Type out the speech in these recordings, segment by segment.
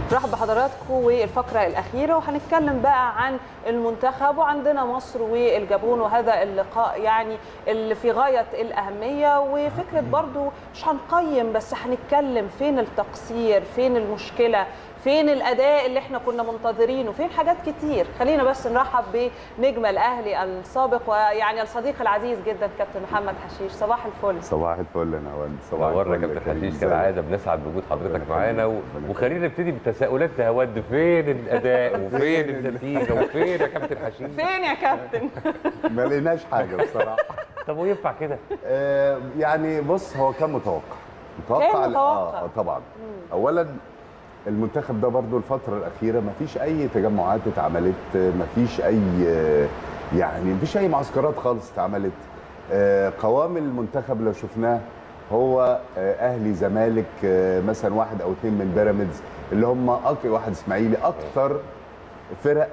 برحب بحضراتكم والفقره الاخيره وهنتكلم بقى عن المنتخب وعندنا مصر والجابون وهذا اللقاء يعني اللي في غايه الاهميه وفكره برضو مش هنقيم بس هنتكلم فين التقصير فين المشكله فين الاداء اللي احنا كنا منتظرينه فين حاجات كتير خلينا بس نرحب بنجم الاهلي السابق ويعني الصديق العزيز جدا كابتن محمد حشيش صباح الفل صباح الفل يا نهوان صباح نورنا الفل كابتن كريم. حشيش ازيك؟ كالعاده بنسعد بوجود حضرتك ربنا معانا و... يخليك، ربنا وخلينا نبتدي بتساؤلات هود فين الاداء وفين النتيجه وفين يا كابتن حشيش فين يا كابتن ما لقيناش حاجه بصراحه طب وينفع كده آه، يعني بص هو كان متوقع متوقع كان ل- متوقع. اه طبعا اولا المنتخب ده برضو الفتره الاخيره ما فيش اي تجمعات اتعملت ما فيش اي آه، يعني ما فيش اي معسكرات خالص اتعملت آه، قوام المنتخب لو شفناه هو آه، اهلي زمالك آه، مثلا واحد او اثنين من بيراميدز اللي هم أك... واحد اسماعيلي اكتر فرق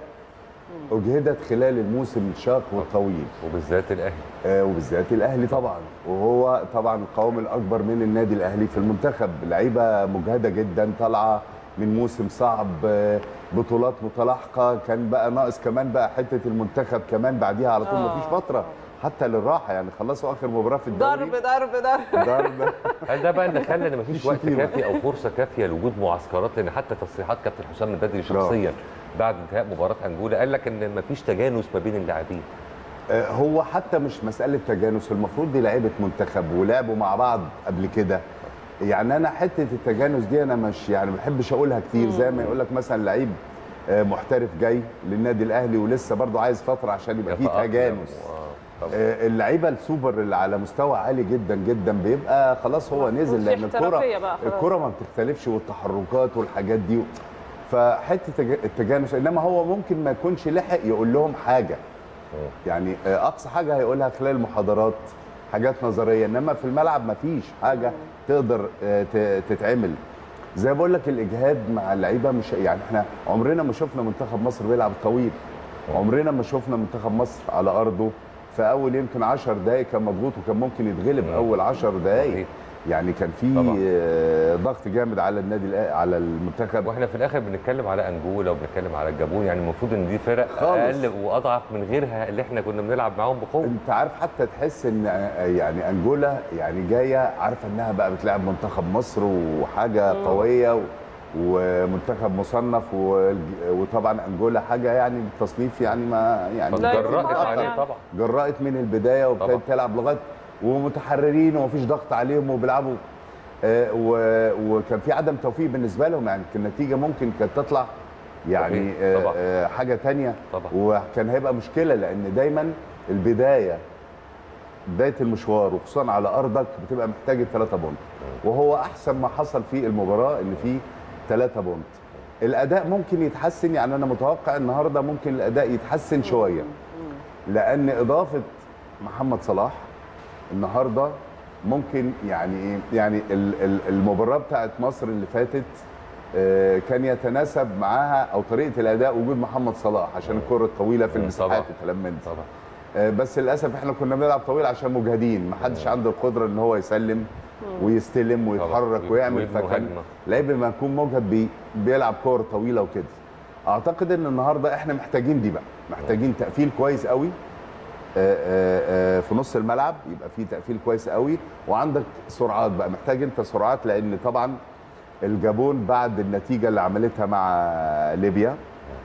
اجهدت خلال الموسم الشاق والطويل وبالذات الاهلي آه، وبالذات الاهلي طبعا وهو طبعا القوام الاكبر من النادي الاهلي في المنتخب لعيبه مجهده جدا طالعه من موسم صعب آه، بطولات متلاحقه كان بقى ناقص كمان بقى حته المنتخب كمان بعديها على طول آه. مفيش فتره حتى للراحه يعني خلصوا اخر مباراه في الدوري ضرب ضرب ضرب ضرب هل ده بقى اللي خلى ان مفيش مش وقت شتيمة. كافي او فرصه كافيه لوجود معسكرات لان حتى تصريحات كابتن حسام البدري شخصيا بعد انتهاء مباراه انجولا قال لك ان مفيش تجانس ما بين اللاعبين آه، هو حتى مش مساله تجانس المفروض دي لعيبه منتخب ولعبوا مع بعض قبل كده يعني انا حته التجانس دي انا مش يعني ما بحبش اقولها كتير زي ما يقول لك مثلا لعيب آه، محترف جاي للنادي الاهلي ولسه برضه عايز فتره عشان يبقى فيه يتأقلم تجانس و- طبعا. آه، اللعيبه السوبر اللي على مستوى عالي جدا جدا بيبقى خلاص هو نزل في لان الكره احترافية بقى خلاص. الكره ما بتختلفش والتحركات والحاجات دي فحته التج- التجانس انما هو ممكن ما يكونش لحق يقول لهم حاجه يعني آه، اقصى حاجه هيقولها خلال المحاضرات حاجات نظريه انما في الملعب ما فيش حاجه تقدر آه، ت- تتعمل زي ما بقول لك الاجهاد مع اللعيبه مش يعني احنا عمرنا ما شفنا منتخب مصر بيلعب طويل عمرنا ما شفنا منتخب مصر على ارضه في اول يمكن 10 دقائق كان مضغوط وكان ممكن يتغلب مم. اول 10 دقائق صحيح. يعني كان في طبعا. آه، ضغط جامد على النادي الأ- على المنتخب واحنا في الاخر بنتكلم على انجولا وبنتكلم على الجابون يعني المفروض ان دي فرق خالص. اقل واضعف من غيرها اللي احنا كنا بنلعب معاهم بقوه انت عارف حتى تحس ان آه، يعني انجولا يعني جايه عارفه انها بقى بتلعب منتخب مصر وحاجه قويه و- ومنتخب مصنف والج- وطبعا انجولا حاجه يعني بالتصنيف يعني ما يعني لا يكون فجرأت طبعاً عليه يعني. طبعا جرأت من البدايه وابتدت طبعا. تلعب لغايه ومتحررين ومفيش ضغط عليهم وبيلعبوا آه، و- وكان في عدم توفيق بالنسبه لهم يعني كان النتيجه ممكن كانت تطلع يعني صحيح، آه، طبعا. آه، حاجه تانية طبعا. وكان هيبقى مشكله لان دايما البدايه بدايه المشوار وخصوصا على ارضك بتبقى محتاج الثلاثه بونت وهو احسن ما حصل في المباراه ان في ثلاثه بونت الاداء ممكن يتحسن يعني انا متوقع النهارده ممكن الاداء يتحسن شويه لان اضافه محمد صلاح النهارده ممكن يعني ايه يعني ال- ال- المباراه بتاعت مصر اللي فاتت آه، كان يتناسب معاها او طريقه الاداء وجود محمد صلاح عشان الكره الطويله في مم، المساحات طبعا. وكلام من ده طبعا آه، بس للاسف احنا كنا بنلعب طويل عشان مجهدين ما حدش عنده القدره ان هو يسلم ويستلم ويتحرك طبعاً. ويعمل ويبنوا فكان هجمة. لعيب لما يكون مجهد بي بيلعب كور طويله وكده اعتقد ان النهارده احنا محتاجين دي بقى محتاجين تقفيل كويس قوي آه، آه، آه، في نص الملعب يبقى في تقفيل كويس قوي وعندك سرعات بقى محتاج انت سرعات لان طبعا الجابون بعد النتيجه اللي عملتها مع ليبيا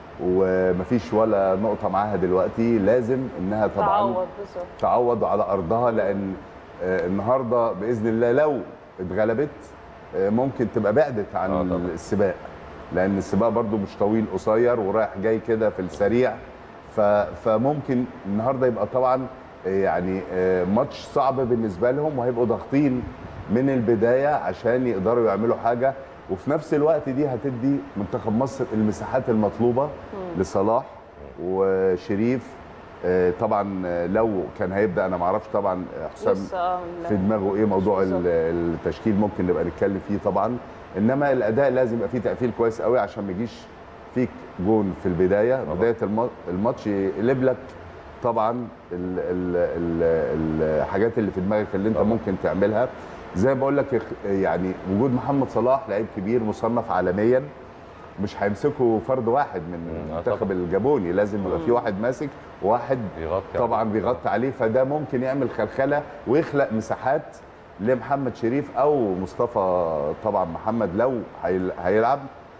ومفيش ولا نقطه معاها دلوقتي لازم انها طبعا تعوض بالظبط تعوض على ارضها لان آه، النهارده باذن الله لو اتغلبت آه، ممكن تبقى بعدت عن آه طبعاً. السباق لان السباق برضو مش طويل قصير ورايح جاي كده في السريع ف- فممكن النهارده يبقى طبعا آه، يعني آه، ماتش صعب بالنسبه لهم وهيبقوا ضاغطين من البدايه عشان يقدروا يعملوا حاجه وفي نفس الوقت دي هتدي منتخب مصر المساحات المطلوبه لصلاح وشريف آه، طبعا آه، لو كان هيبدا انا ما اعرفش طبعا آه، حسام لسه اه في دماغه ايه موضوع بالظبط. ال- التشكيل ممكن نبقى نتكلم فيه طبعا انما الاداء لازم يبقى فيه تقفيل كويس قوي عشان ما يجيش فيك جون في البدايه طبعا. بدايه الم- الماتش يقلب لك طبعا ال ال ال الحاجات اللي في دماغك اللي انت طبعا. ممكن تعملها زي ما بقول لك يخ- يعني وجود محمد صلاح لعيب كبير مصنف عالميا مش هيمسكوا فرد واحد من مم، آه المنتخب طبعاً. الجابوني لازم يبقى في واحد ماسك وواحد بيغطي طبعا عليه. بيغطي عليه فده ممكن يعمل خلخله ويخلق مساحات لمحمد شريف او مصطفى طبعا محمد لو هيل- هيلعب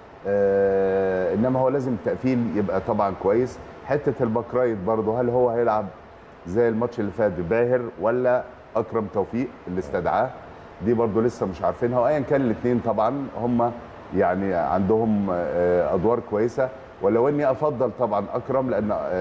آه انما هو لازم التقفيل يبقى طبعا كويس حته الباك رايت برضه هل هو هيلعب زي الماتش اللي فات باهر ولا اكرم توفيق اللي استدعاه دي برضه لسه مش عارفينها وايا كان الاثنين طبعا هم يعني عندهم آه، ادوار كويسه ولو اني افضل طبعا اكرم لان آه، آه،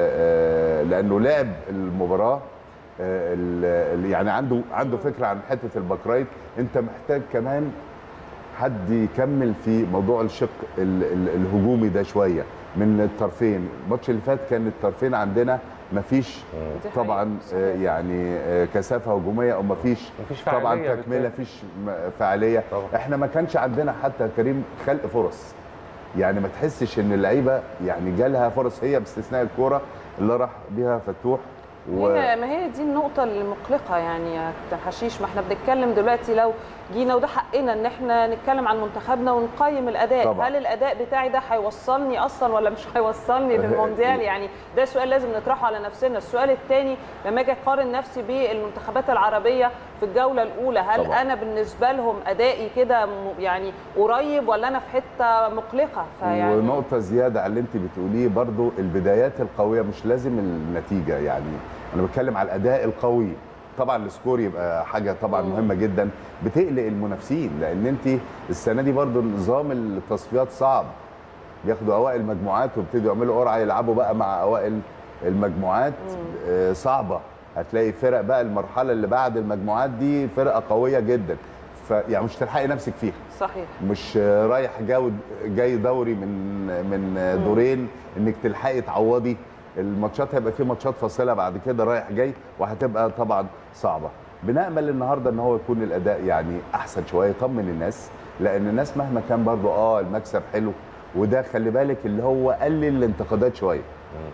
آه، لانه لعب المباراه آه، ال- ال- يعني عنده عنده فكره عن حته الباك رايت انت محتاج كمان حد يكمل في موضوع الشق ال- ال- الهجومي ده شويه من الطرفين الماتش اللي فات كان الطرفين عندنا مفيش دي حقيقة. طبعا صحيح. آه، يعني آه، كثافه هجوميه او مفيش مفيش طبعا فعالية تكمله بالتالي. مفيش م- فعاليه طبعا. احنا ما كانش عندنا حتى كريم خلق فرص يعني ما تحسش ان اللعيبه يعني جالها فرص هي باستثناء الكوره اللي راح بيها فتوح هي ما هي دي النقطة المقلقة يعني يا كابتن حشيش ما احنا بنتكلم دلوقتي لو جينا وده حقنا ان احنا نتكلم عن منتخبنا ونقيم الاداء طبعا. هل الاداء بتاعي ده هيوصلني اصلا ولا مش هيوصلني للمونديال يعني ده سؤال لازم نطرحه على نفسنا السؤال الثاني لما اجي اقارن نفسي بالمنتخبات العربيه في الجوله الاولى هل طبعا. انا بالنسبه لهم ادائي كده م- يعني قريب ولا انا في حته مقلقه فيعني ونقطة زيادة على اللي انت بتقوليه برضو البدايات القوية مش لازم النتيجة يعني انا بتكلم على الاداء القوي طبعا السكور يبقى حاجة طبعا مم. مهمة جدا بتقلق المنافسين لان انت السنة دي برضو نظام التصفيات صعب بياخدوا اوائل المجموعات ويبتدوا يعملوا قرعة يلعبوا بقى مع اوائل المجموعات آه، صعبة هتلاقي فرق بقى المرحلة اللي بعد المجموعات دي فرقة قوية جدا فيعني مش تلحقي نفسك فيها صحيح مش رايح جاي جاي دوري من من دورين انك تلحقي تعوضي الماتشات هيبقى في ماتشات فاصله بعد كده رايح جاي وهتبقى طبعا صعبه بنامل النهارده ان هو يكون الاداء يعني احسن شويه يطمن الناس لان الناس مهما كان برضو اه المكسب حلو وده خلي بالك اللي هو قلل الانتقادات شويه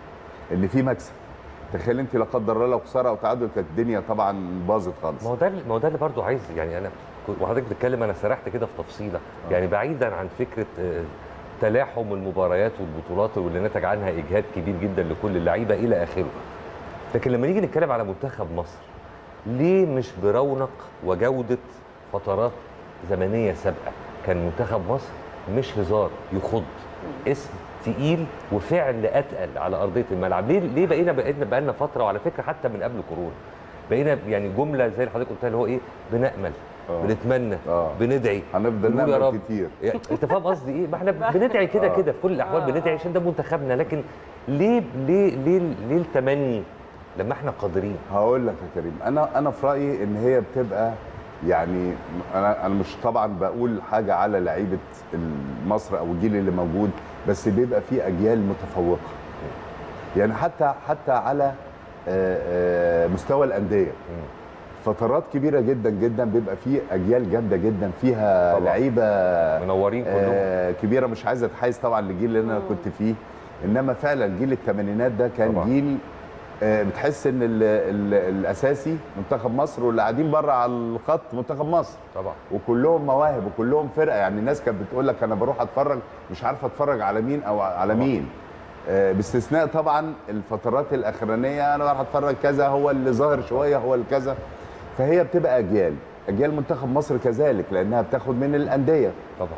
ان في مكسب تخيل انت لا قدر الله لو خساره او تعادل كانت الدنيا طبعا باظت خالص ما هو ده ما هو ده اللي برضه عايز يعني انا كنت- وحضرتك بتتكلم انا سرحت كده في تفصيله يعني بعيدا عن فكره آه، تلاحم المباريات والبطولات واللي نتج عنها اجهاد كبير جدا لكل اللعيبه الى اخره لكن لما نيجي نتكلم على منتخب مصر ليه مش برونق وجوده فترات زمنيه سابقه كان منتخب مصر مش هزار يخض اسم تقيل وفعل اتقل على ارضيه الملعب ليه ليه بقينا بقينا بقالنا فتره وعلى فكره حتى من قبل كورونا بقينا يعني جمله زي اللي حضرتك قلتها اللي هو ايه بنامل آه. بنتمنى آه. بندعي هنفضل نقول يا نعمل رب. كتير يعني انت فاهم قصدي ايه؟ ما احنا بندعي كده آه. كده في كل الاحوال آه. بندعي عشان ده منتخبنا لكن ليه ليه ليه ليه التمني لما احنا قادرين؟ هقول لك يا كريم انا انا في رايي ان هي بتبقى يعني انا انا مش طبعا بقول حاجه على لعيبه مصر او الجيل اللي موجود بس بيبقى في اجيال متفوقه يعني حتى حتى على آه، آه، مستوى الانديه فترات كبيره جدا جدا بيبقى في اجيال جامده جدا فيها طبعا. لعيبه منورين كلهم آه كبيره مش عايزه اتحيز طبعا للجيل اللي انا كنت فيه انما فعلا جيل الثمانينات ده كان طبعا. جيل آه بتحس ان ال ال الاساسي منتخب مصر واللي قاعدين بره على الخط منتخب مصر طبعا وكلهم مواهب وكلهم فرقه يعني الناس كانت بتقول لك انا بروح اتفرج مش عارفه اتفرج على مين او على طبعا. مين آه، باستثناء طبعا الفترات الاخرانيه انا راح اتفرج كذا هو اللي ظاهر شويه هو اللي كذا فهي بتبقى اجيال اجيال منتخب مصر كذلك لانها بتاخد من الانديه طبعا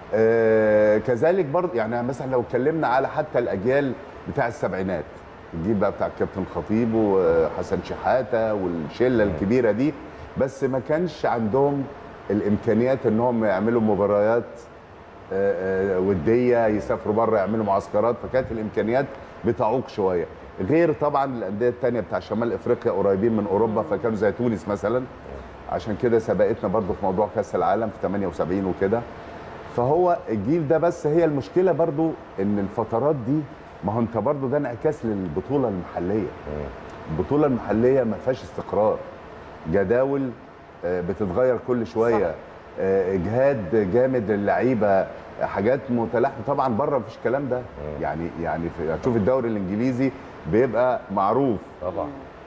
آه، كذلك برضه يعني مثلا لو اتكلمنا على حتى الاجيال بتاع السبعينات الجيل بقى بتاع الكابتن خطيب وحسن شحاته والشله الكبيره دي بس ما كانش عندهم الامكانيات انهم يعملوا مباريات آه، آه، وديه يسافروا بره يعملوا معسكرات فكانت الامكانيات بتعوق شويه غير طبعا الانديه الثانيه بتاع شمال افريقيا قريبين من اوروبا فكانوا زي تونس مثلا عشان كده سبقتنا برضو في موضوع كاس العالم في 78 وكده فهو الجيل ده بس هي المشكله برضو ان الفترات دي ما هو انت برضو ده انعكاس للبطوله المحليه البطوله المحليه ما فيهاش استقرار جداول آه، بتتغير كل شويه صح. آه، اجهاد جامد للعيبه حاجات متلاحمه طبعا بره مفيش الكلام ده يعني يعني في هتشوف الدوري الانجليزي بيبقى معروف طبعا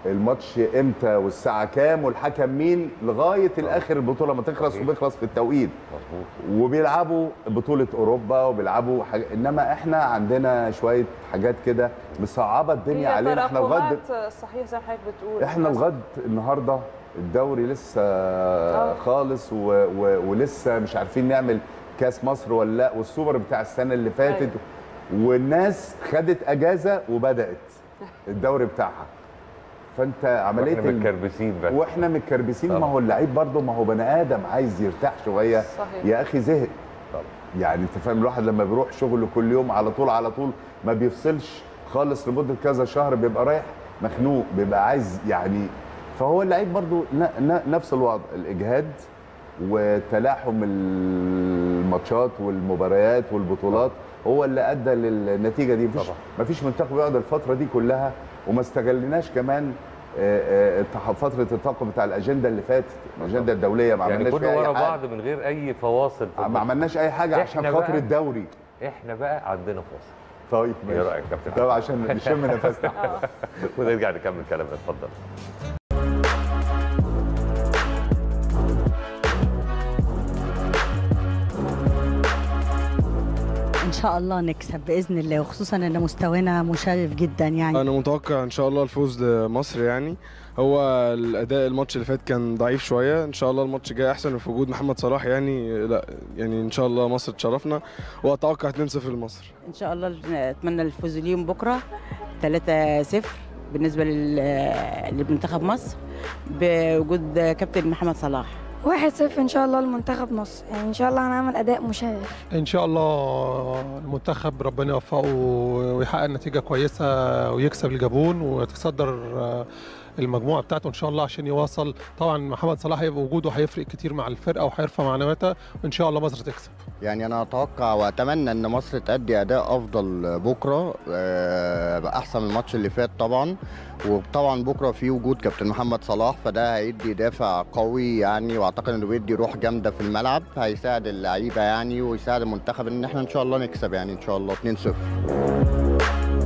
الماتش امتى والساعه كام والحكم مين لغايه الاخر البطوله ما تخلص صحيح. وبيخلص في التوقيت مظبوط وبيلعبوا بطوله اوروبا وبيلعبوا حاجة انما احنا عندنا شويه حاجات كده مصعبه الدنيا هي علينا احنا لغايه تراكمات صحيح زي ما حضرتك بتقول احنا لغايه النهارده الدوري لسه خالص و... و... ولسه مش عارفين نعمل كاس مصر ولا لا والسوبر بتاع السنه اللي فاتت أيوة. والناس خدت اجازه وبدات الدوري بتاعها فانت عمليه احنا ال- متكربسين بقى واحنا متكربسين ما طبعا. هو اللعيب برضه ما هو بني ادم عايز يرتاح شويه صحيح. يا اخي زهق طبعا. يعني انت فاهم الواحد لما بيروح شغله كل يوم على طول على طول ما بيفصلش خالص لمده كذا شهر بيبقى رايح مخنوق بيبقى عايز يعني فهو اللعيب برضو ن- ن- نفس الوضع الاجهاد وتلاحم الماتشات والمباريات والبطولات هو اللي ادى للنتيجه دي مفيش طبعا. مفيش منتخب يقعد الفتره دي كلها وما استغلناش كمان آه، آه، التح- فتره الطاقم بتاع الاجنده اللي فاتت الاجنده الدوليه ما يعني عملناش كله فيها ورا اي حاجه بعض من غير اي فواصل في ما النص. عملناش اي حاجه عشان إحنا خاطر بقى- الدوري احنا بقى عندنا فاصل طيب ايه ماشي رايك يا كابتن طب عشان نشم نفسنا آه. ونرجع نكمل كلامنا اتفضل ان شاء الله نكسب باذن الله وخصوصا ان مستوانا مشرف جدا يعني انا متوقع ان شاء الله الفوز لمصر يعني هو الاداء الماتش اللي فات كان ضعيف شويه ان شاء الله الماتش الجاي احسن في وجود محمد صلاح يعني لا يعني ان شاء الله مصر تشرفنا واتوقع 2-0 لمصر ان شاء الله اتمنى الفوز اليوم بكره 3-0 بالنسبه لل- لمنتخب مصر بوجود كابتن محمد صلاح واحد صفر ان شاء الله لمنتخب مصر يعني ان شاء الله هنعمل اداء مشرف ان شاء الله المنتخب ربنا يوفقه ويحقق نتيجه كويسه ويكسب الجابون ويتصدر آه، المجموعه بتاعته ان شاء الله عشان يواصل طبعا محمد صلاح هيبقى وجوده هيفرق كتير مع الفرقه وهيرفع معنوياتها وان شاء الله مصر تكسب يعني انا اتوقع واتمنى ان مصر تأدي اداء افضل بكره آه، بقى احسن من الماتش اللي فات طبعا وطبعا بكره في وجود كابتن محمد صلاح فده هيدي دافع قوي يعني واعتقد انه بيدي روح جامده في الملعب هيساعد اللعيبه يعني ويساعد المنتخب ان احنا ان شاء الله نكسب يعني ان شاء الله 2-0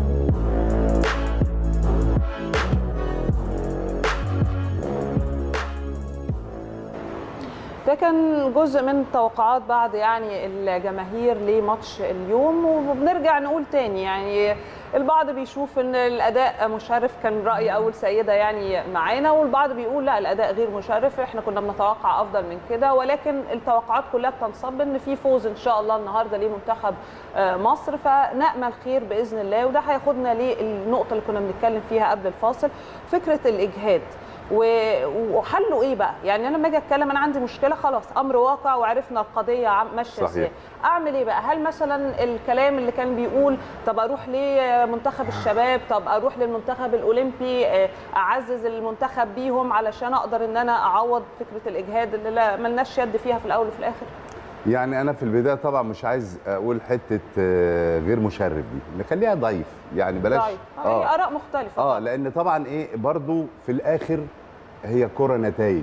ده كان جزء من توقعات بعض يعني الجماهير لماتش اليوم وبنرجع نقول تاني يعني البعض بيشوف ان الاداء مشرف كان راي اول سيده يعني معانا والبعض بيقول لا الاداء غير مشرف احنا كنا بنتوقع افضل من كده ولكن التوقعات كلها بتنصب ان في فوز ان شاء الله النهارده لمنتخب آه، مصر فنامل خير باذن الله وده هياخدنا للنقطه اللي كنا بنتكلم فيها قبل الفاصل فكره الاجهاد و- وحله ايه بقى؟ يعني انا لما اجي اتكلم انا عندي مشكله خلاص امر واقع وعرفنا القضيه عم- ماشيه صحيح. ازاي. اعمل ايه بقى؟ هل مثلا الكلام اللي كان بيقول طب اروح لمنتخب الشباب، طب اروح للمنتخب الاولمبي آه، اعزز المنتخب بيهم علشان اقدر ان انا اعوض فكره الاجهاد اللي لا ملناش يد فيها في الاول وفي الاخر؟ يعني انا في البدايه طبعا مش عايز اقول حته آه، غير مشرف دي نخليها ضعيف يعني بلاش طيب آه. هي اراء مختلفه اه لان طبعا ايه برضو في الاخر هي كره نتائج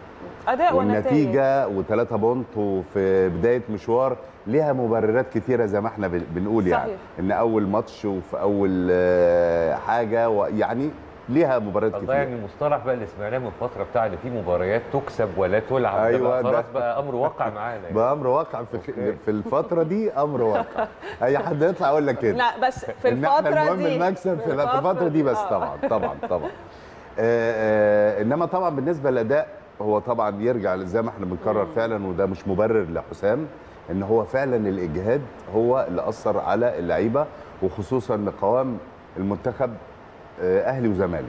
اداء ونتائج والنتيجه وثلاثة بونت وفي بدايه مشوار ليها مبررات كتيره زي ما احنا بن- بنقول يعني صحيح. ان اول ماتش وفي اول آه، حاجه يعني ليها مبررات الله كتير يعني المصطلح بقى اللي سمعناه من فتره بتاع ان في مباريات تكسب ولا تلعب ده أيوة، بقى ده- خلاص بقى امر واقع معانا يعني. بامر واقع في أوكي. في الفتره دي امر واقع اي حد يطلع يقول لك كده لا بس في ان احنا الفتره المهم دي المكسب في في الفتره دي بس آه. طبعا طبعا طبعا آه، آه، انما طبعا بالنسبه للاداء هو طبعا يرجع زي ما احنا بنكرر فعلا وده مش مبرر لحسام ان هو فعلا الاجهاد هو اللي اثر على اللعيبه وخصوصا ان قوام المنتخب آه، اهلي وزمالك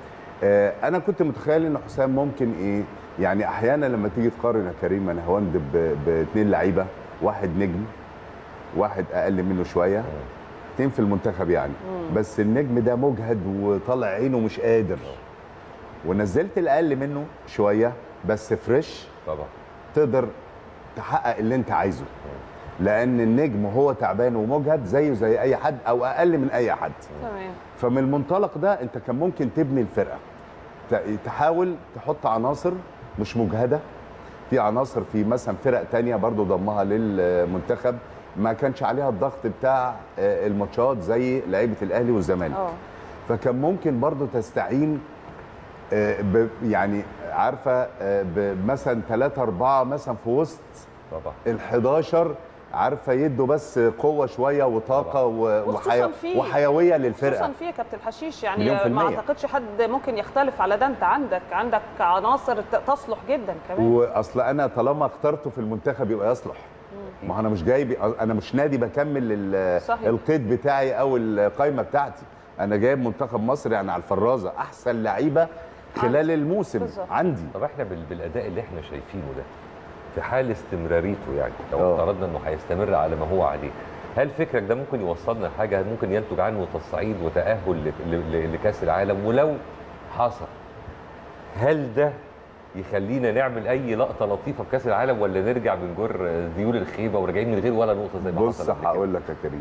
آه، انا كنت متخيل ان حسام ممكن ايه يعني احيانا لما تيجي تقارن يا كريم انا هوند باثنين لعيبه واحد نجم واحد اقل منه شويه اتنين في المنتخب يعني بس النجم ده مجهد وطالع عينه مش قادر ونزلت الاقل منه شويه بس فريش طبعا تقدر تحقق اللي انت عايزه لان النجم هو تعبان ومجهد زيه زي اي حد او اقل من اي حد تمام فمن المنطلق ده انت كان ممكن تبني الفرقه ت- تحاول تحط عناصر مش مجهده في عناصر في مثلا فرق تانية برضو ضمها للمنتخب ما كانش عليها الضغط بتاع آه، الماتشات زي لعيبه الاهلي والزمالك اه فكان ممكن برضو تستعين آه، ب- يعني عارفه آه، ب- مثلا ثلاثة أربعة مثلا في وسط طبعا ال 11 عارفه يدوا بس قوه شويه وطاقه و- وخصوصاً وحيو... في- وحيويه خصوصا للفرقه في يا كابتن حشيش مليون يعني في ما المية. اعتقدش حد ممكن يختلف على ده انت عندك عندك عناصر ت- تصلح جدا كمان واصل انا طالما اخترته في المنتخب يبقى يصلح ما انا مش جايب انا مش نادي بكمل ال- صحيح. القيد بتاعي او القايمه بتاعتي انا جايب منتخب مصر يعني على الفرازه احسن لعيبه خلال الموسم بالظبط. عندي طب احنا بال- بالاداء اللي احنا شايفينه ده في حال استمراريته يعني لو آه. افترضنا انه هيستمر على ما هو عليه هل فكرك ده ممكن يوصلنا لحاجه ممكن ينتج عنه تصعيد وتاهل ل- ل- ل- لكاس العالم ولو حصل هل ده يخلينا نعمل اي لقطه لطيفه في كاس العالم ولا نرجع من جر ذيول الخيبه وراجعين من غير ولا نقطه زي ما بص حصل قبل كده؟ هقول لك يا كريم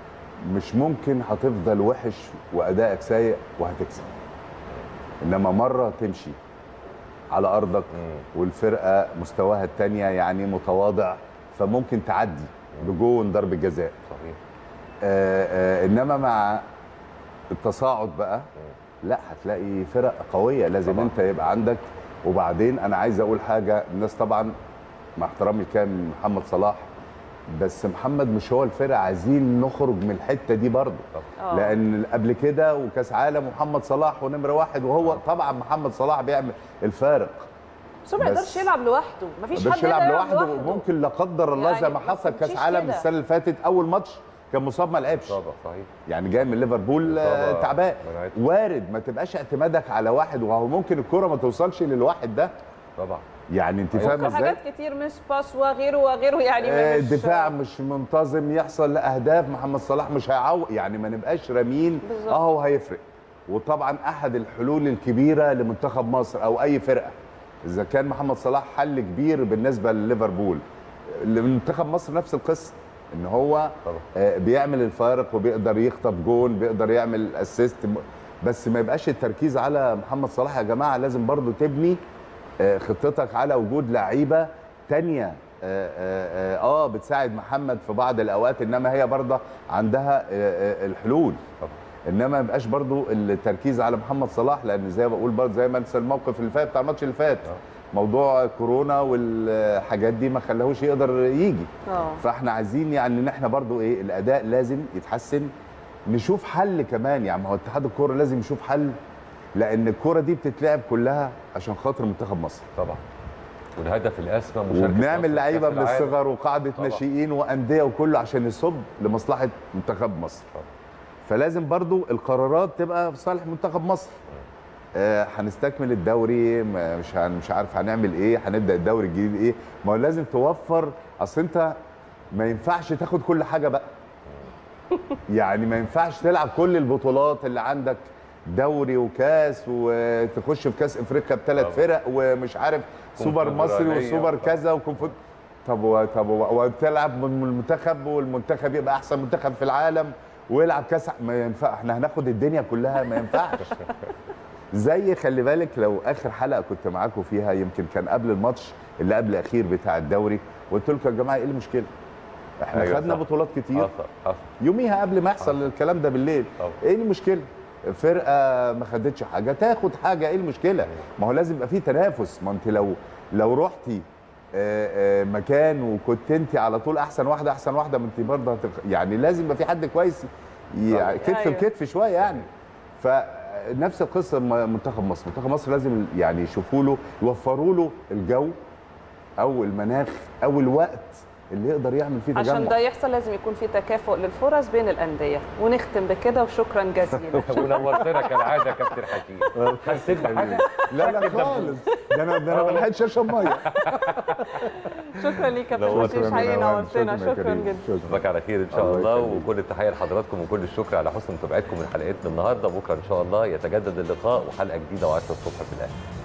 مش ممكن هتفضل وحش وادائك سيء وهتكسب انما مره تمشي على ارضك مم. والفرقه مستواها الثانيه يعني متواضع فممكن تعدي بجون ضربه جزاء صحيح آه آه انما مع التصاعد بقى لا هتلاقي فرق قويه لازم طبعا. انت يبقى عندك وبعدين انا عايز اقول حاجه الناس طبعا مع احترامي كان محمد صلاح بس محمد مش هو الفرقه عايزين نخرج من الحته دي برضه آه. لان قبل كده وكاس عالم محمد صلاح ونمره واحد وهو طبعا محمد صلاح بيعمل الفارق بس هو ما بس- يقدرش يلعب لوحده ما مفيش يقدرش حد يلعب يقدر لوحده ممكن لا قدر الله زي يعني ما ما حصل كاس تمشيش عالم كده. السنه اللي فاتت اول ماتش كان مصاب ما لعبش طبعا صحيح يعني جاي من ليفربول آه، إصابة تعبان منعته. وارد ما تبقاش اعتمادك على واحد وهو ممكن الكره ما توصلش للواحد ده طبعا يعني انت أيوة. فاهم ممكن ازاي حاجات كتير مس باس وغيره وغيره يعني آه، مش- الدفاع مش منتظم يحصل لاهداف محمد صلاح مش هيعوق يعني ما نبقاش رامين بالظبط. اهو هيفرق وطبعا احد الحلول الكبيره لمنتخب مصر او اي فرقه اذا كان محمد صلاح حل كبير بالنسبه لليفربول لمنتخب مصر نفس القصه ان هو طبعا. آه، بيعمل الفارق وبيقدر يخطف جون بيقدر يعمل اسيست بس ما يبقاش التركيز على محمد صلاح يا جماعه لازم برضو تبني آه، خطتك على وجود لعيبه تانية آه، آه, آه, اه بتساعد محمد في بعض الاوقات انما هي برضه عندها آه آه الحلول طبعا. انما ما يبقاش برضه التركيز على محمد صلاح لان زي ما بقول برضه زي ما انسى الموقف اللي فات بتاع الماتش اللي فات موضوع كورونا والحاجات دي ما خلاهوش يقدر يجي اه فاحنا عايزين يعني ان احنا برضو ايه الاداء لازم يتحسن نشوف حل كمان يعني ما هو اتحاد الكوره لازم يشوف حل لان الكوره دي بتتلعب كلها عشان خاطر منتخب مصر طبعا والهدف الاسمى مشاركه مصر وبنعمل في لعيبه كأس من العالم. الصغر وقاعده طبعا. ناشئين وانديه وكله عشان يصب لمصلحه منتخب مصر طبعا. فلازم برضو القرارات تبقى في صالح منتخب مصر آه، هنستكمل الدوري ما- مش هن- مش عارف هنعمل ايه هنبدا الدوري الجديد ايه ما هو لازم توفر اصل انت ما ينفعش تاخد كل حاجه بقى يعني ما ينفعش تلعب كل البطولات اللي عندك دوري وكاس وتخش في كاس افريقيا بثلاث طبعا. فرق ومش عارف سوبر مصري كونفدرالية وسوبر وطبعا. كذا وكونفد طب و... طب و... وتلعب من المنتخب والمنتخب يبقى احسن منتخب في العالم ويلعب كاس ما ينفع احنا هناخد الدنيا كلها ما ينفعش زي خلي بالك لو اخر حلقه كنت معاكم فيها يمكن كان قبل الماتش اللي قبل الاخير بتاع الدوري قلت لكم يا جماعه ايه المشكله احنا أيوة خدنا صح. بطولات كتير حصل حصل يوميها قبل ما يحصل الكلام ده بالليل طبعا. ايه المشكله فرقه ما خدتش حاجه تاخد حاجه ايه المشكله ما هو لازم يبقى فيه تنافس ما انت لو لو رحتي آه، آه، مكان وكنت انت على طول احسن واحده احسن واحده ما انت برضه هتخ... يعني لازم يبقى في حد كويس يعني كتف أيوة. بكتف شويه يعني فنفس القصه م- منتخب مصر منتخب مصر لازم يعني يشوفوا له يوفروا له الجو او المناخ او الوقت اللي يقدر يعمل فيه عشان تجمع ده يحصل لازم يكون في تكافؤ للفرص بين الانديه ونختم بكده وشكرا جزيلا ونورتنا كالعاده يا كابتن حكيم حسيت بحاجه لا لا خالص ده انا ده انا ما لحقتش اشرب ميه شكرا ليك يا نورتنا كابتن حشيش حقيقي نورتنا شكرا جدا اشوفك على خير ان شاء الله الله يخليك. وكل التحيه لحضراتكم وكل الشكر على حسن متابعتكم من حلقتنا النهارده بكره ان شاء الله يتجدد اللقاء وحلقه جديده و10 الصبح في الاهلي